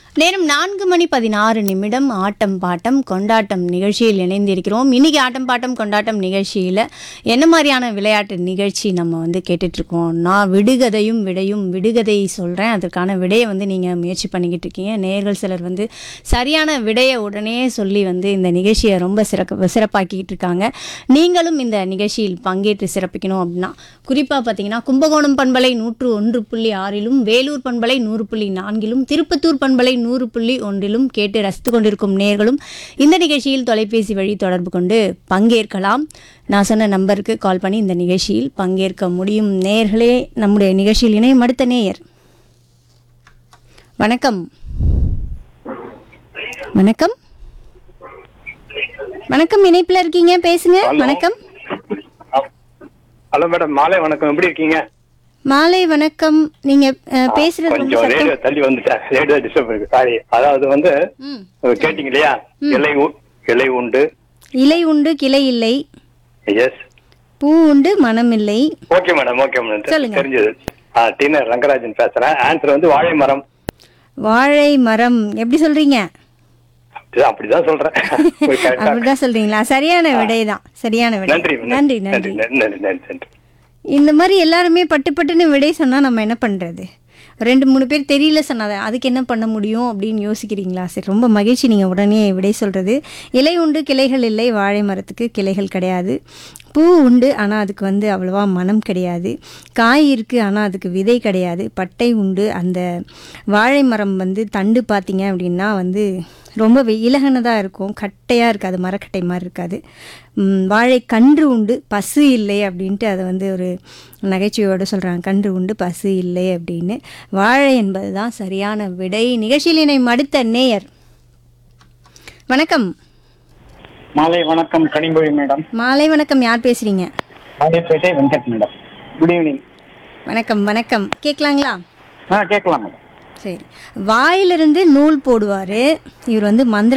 நேரம் நான்கு மணி பதினாறு நிமிடம் ஆட்டம் பாட்டம் கொண்டாட்டம் நிகழ்ச்சியில் இணைந்திருக்கிறோம் இன்னைக்கு ஆட்டம் பாட்டம் கொண்டாட்டம் நிகழ்ச்சியில் என்ன மாதிரியான விளையாட்டு நிகழ்ச்சி நம்ம வந்து கேட்டுட்ருக்கோம் நான் விடுகதையும் விடையும் விடுகதை சொல்கிறேன் அதற்கான விடையை வந்து நீங்கள் முயற்சி பண்ணிக்கிட்டு இருக்கீங்க நேர்கள் சிலர் வந்து சரியான விடையை உடனே சொல்லி வந்து இந்த நிகழ்ச்சியை ரொம்ப சிறக்க சிறப்பாக்கிட்டு இருக்காங்க நீங்களும் இந்த நிகழ்ச்சியில் பங்கேற்று சிறப்பிக்கணும் அப்படின்னா குறிப்பாக பார்த்தீங்கன்னா கும்பகோணம் பண்பலை நூற்று ஒன்று புள்ளி ஆறிலும் வேலூர் பண்பலை நூறு புள்ளி நான்கிலும் திருப்பத்தூர் பண்பலை நூறு புள்ளி ஒன்றிலும் கேட்டு ரசித்து கொண்டிருக்கும் நேர்களும் இந்த நிகழ்ச்சியில் தொலைபேசி வழி தொடர்பு கொண்டு பங்கேற்கலாம் நான் சொன்ன நம்பருக்கு கால் பண்ணி இந்த நிகழ்ச்சியில் பங்கேற்க முடியும் நேர்களே நம்முடைய நிகழ்ச்சியில் இணையும் அடுத்த நேயர் வணக்கம் வணக்கம் வணக்கம் இணைப்பில் இருக்கீங்க பேசுங்க Hello. வணக்கம் ஹலோ மேடம் மாலை வணக்கம் எப்படி இருக்கீங்க மாலை வணக்கம் நீங்க அஹ், பேசுறது ரொம்ப கொஞ்சம் சத்தம் ரேடியோ தள்ளி வந்துட்டேன் ரேடியோ டிஸ்டர்ப் இருக்கு சாரி அதாவது வந்து ம். கேட்டீங்க இல்லையா இலை உ- இலை உண்டு இலை உண்டு கிளை இல்லை எஸ் பூ உண்டு மனம் இல்லை ஓகே மேடம் ஓகே மேடம் சொல்லுங்க. தெரிஞ்சது ஆ டீனர் ரங்கராஜன் பேசுறேன் ஆன்சர் வந்து வாழை மரம் வாழை மரம் எப்படி சொல்றீங்க அப்படிதான் அப்படிதான் சொல்றேன் போய் correct ஆ- அப்படிதான் சொல்றீங்களா சரியான விடை தான் சரியான விடை நன்றி நன்றி நன்றி நன்றி நன்றி நன்றி நன்றி நன்றி இந்த மாதிரி எல்லாருமே பட்டு பட்டுன்னு விடை சொன்னா நம்ம என்ன பண்றது ரெண்டு மூணு பேர் தெரியல சொன்னாத அதுக்கு என்ன பண்ண முடியும் அப்படின்னு யோசிக்கிறீங்களா சரி ரொம்ப மகிழ்ச்சி நீங்கள் உடனே விடை சொல்கிறது இலை உண்டு கிளைகள் இல்லை வாழை மரத்துக்கு கிளைகள் கிடையாது பூ உண்டு ஆனால் அதுக்கு வந்து அவ்வளவா மனம் கிடையாது காய் இருக்குது ஆனால் அதுக்கு விதை கிடையாது பட்டை உண்டு அந்த வாழை மரம் வந்து தண்டு பார்த்தீங்க அப்படின்னா வந்து ரொம்ப இலகனதாக இருக்கும் கட்டையாக இருக்காது மரக்கட்டை மாதிரி இருக்காது ம், வாழை கன்று உண்டு பசு இல்லை அப்படின்ட்டு அதை வந்து ஒரு நகைச்சுவையோடு சொல்கிறாங்க கன்று உண்டு பசு இல்லை அப்படின்னு வாழை என்பது தான் சரியான விடை நிகழ்ச்சியில் இணையும் அடுத்த நேயர் வணக்கம் மாலை வணக்கம் கனிமொழி மேடம் மாலை வணக்கம் யார் பேசுகிறீங்க Adipettai Venkat madam good evening வணக்கம் வணக்கம் கேட்கலாங்களா ஆ கேட்கலாம் மேடம் சரி வாயிலிருந்து நூல் போடுவார் இவர் வந்து மந்திர